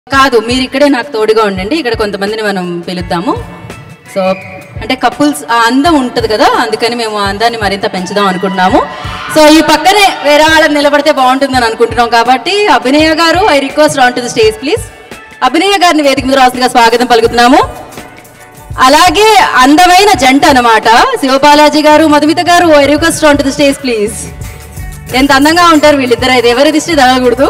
కాదు మీరు ఇక్కడే నాకు తోడుగా ఉండండి ఇక్కడ కొంతమందిని మనం పిలుద్దాము సో అంటే కపుల్స్ ఆ అందం ఉంటుంది కదా అందుకని మేము ఆ అందాన్ని మరింత పెంచుదాం అనుకుంటున్నాము సో ఈ పక్కనే వేరే వాళ్ళని నిలబడితే బాగుంటుందని అనుకుంటున్నాం కాబట్టి Abhinaya garu I request on to the stage please Abhinaya గారిని వేదిక మీద రాసులుగా స్వాగతం పలుకుతున్నాము అలాగే అందమైన జంట అన్నమాట Siva Balaji garu Madhumitha garu I request on to the stage please ఎంత అందంగా ఉంటారు వీళ్ళిద్దరు అయితే ఎవరి దిష్టి తగలకూడదు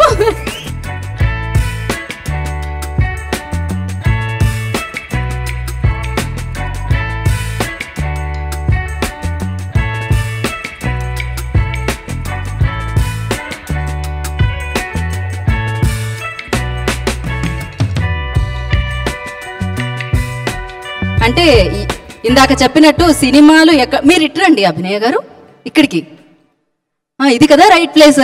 అంటే ఈ- ఇందాక చెప్పినట్టు సినిమాలు ఎక్క మీరు ఇట్రండి అభినయ గారు ఇక్కడికి ఆ, ఇది కదా రైట్ ప్లేస్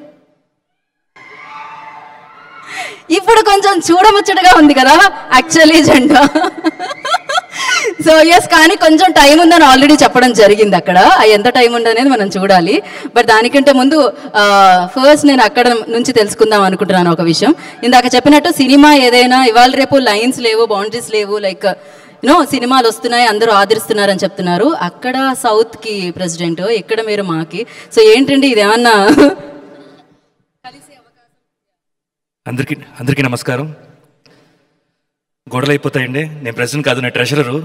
ఇప్పుడు కొంచెం చూడముచ్చటగా ఉంది కదా యాక్చువల్లీ జెండా సో ఎస్ కానీ కొంచెం టైం ఉందని ఆల్రెడీ చెప్పడం జరిగింది అక్కడ ఆ ఎంత టైం ఉందనేది మనం చూడాలి బట్ దానికంటే ముందు ఫస్ట్ నేను అక్కడ నుంచి తెలుసుకుందాం అనుకుంటున్నాను ఒక విషయం ఇందాక చెప్పినట్టు సినిమా ఏదైనా ఇవాళ రేపు లైన్స్ లేవు బౌండరీస్ లేవు లైక్ యూనో సినిమాలు వస్తున్నాయి అందరూ ఆదరిస్తున్నారని చెప్తున్నారు అక్కడ సౌత్కి ప్రెసిడెంట్ ఇక్కడ మీరు మాకి సో ఏంటండి ఇది ఏమన్నా అందరికీ అందరికీ నమస్కారం గొడవలు అయిపోతాయండి నేను ప్రెసిడెంట్ కాదు నేను treasurer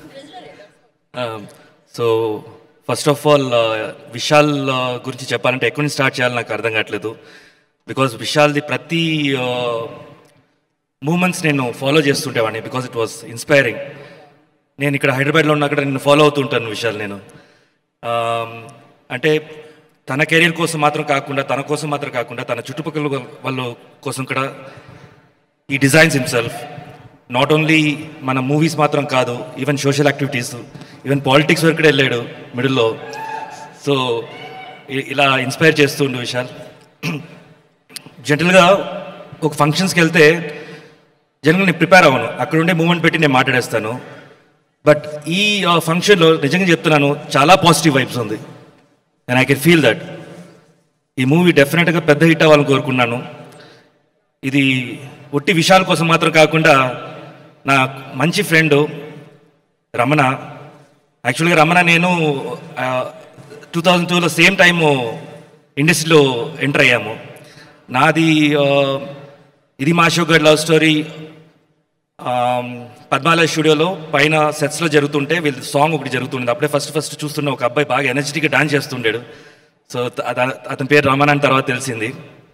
so first of all Vishal uh, గురించి చెప్పాలంటే ఎక్కడి నుంచి స్టార్ట్ చేయాలో నాకు అర్థం కావట్లేదు బికాజ్ విశాల్ది ప్రతి మూమెంట్స్ నేను ఫాలో చేస్తుంటేవాడిని బికాజ్ ఇట్ వాస్ ఇన్స్పైరింగ్ నేను ఇక్కడ హైదరాబాద్లో ఉన్నా కూడా నేను ఫాలో అవుతుంటాను విశాల్ నేను Um, అంటే తన కెరీర్ కోసం మాత్రం కాకుండా తన కోసం మాత్రం కాకుండా తన చుట్టుపక్కల వాళ్ళ- వాళ్ళ కోసం కూడా ఈ డిజైన్స్ హిమ్సెల్ఫ్ నాట్ ఓన్లీ మన మూవీస్ మాత్రం కాదు even social activities even politics వరకు కూడా వెళ్ళాడు మిడిల్లో సో ఇ- ఇలా ఇన్స్పైర్ చేస్తుండు విశాల్ జనరల్గా ఒక ఫంక్షన్స్కి వెళ్తే జనరల్గా నేను ప్రిపేర్ అవ్వను అక్కడ ఉండే మూమెంట్ పెట్టి నేను మాట్లాడేస్తాను బట్ ఈ ఫంక్షన్లో నిజంగా చెప్తున్నాను చాలా పాజిటివ్ వైబ్స్ ఉంది and I can feel that ఈ మూవీ డెఫినెట్గా పెద్ద హిట్ అవ్వాలని కోరుకున్నాను ఇది ఒట్టి విషయాల కోసం మాత్రం కాకుండా నా మంచి ఫ్రెండ్ రమణ యాక్చువల్గా రమణ నేను టూ థౌజండ్ టూలో సేమ్ టైము ఇండస్ట్రీలో ఎంటర్ అయ్యాము నాది ఆ, ఇది మా అశోక్ గడ్ లవ్ స్టోరీ పద్మాలయ స్టూడియోలో పైన సెట్స్లో జరుగుతుంటే వీళ్ళ సాంగ్ ఒకటి జరుగుతుండే అప్పుడే ఫస్ట్ ఫస్ట్ చూస్తున్న ఒక అబ్బాయి బాగా ఎనర్జెటిక్గా డాన్స్ చేస్తుండాడు సో అత- అతని పేరు రమణ అని తర్వాత తెలిసింది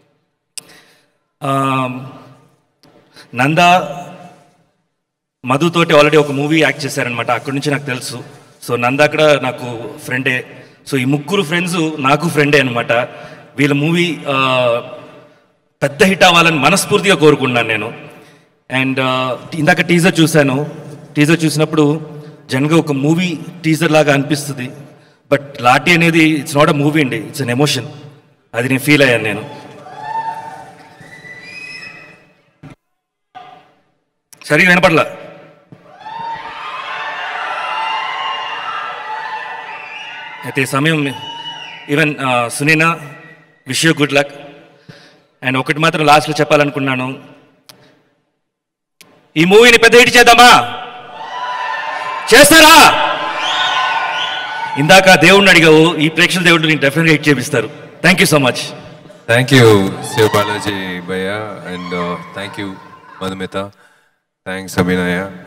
ఆమ్, నంద మధుతోటి ఆల్రెడీ ఒక మూవీ యాక్ట్ చేశారనమాట అక్కడి నుంచి నాకు తెలుసు సో నంద అక్కడ నాకు ఫ్రెండే సో ఈ ముగ్గురు ఫ్రెండ్స్ నాకు ఫ్రెండే అనమాట వీళ్ళ మూవీ పెద్ద హిట్ అవ్వాలని మనస్ఫూర్తిగా కోరుకున్నాను నేను అండ్ ఇందాక టీజర్ చూశాను టీజర్ చూసినప్పుడు జనరల్గా ఒక మూవీ టీజర్ లాగా అనిపిస్తుంది బట్ లాటి అనేది ఇట్స్ నాట్ అ మూవీ అండి ఇట్స్ అన్ ఎమోషన్ అది నేను ఫీల్ అయ్యాను నేను సరిగా వినపడలా అయితే ఈ సమయం ఈవెన్ సునీనా wish you good luck and ఒకటి మాత్రం లాస్ట్లో చెప్పాలనుకున్నాను ఈ మూవీని పెద్ద హిట్ చేద్దామా చేస్తారా ఇందాక దేవుడిని అడిగావు ఈ ప్రేక్షకుల దేవుడిని నీకు డెఫినెట్గా హిట్ చేపిస్తారు thank you so much Thank you, Shiv Balaji Bhaiya, and uh, thank you, Madhumita. Thanks, Abhinaya.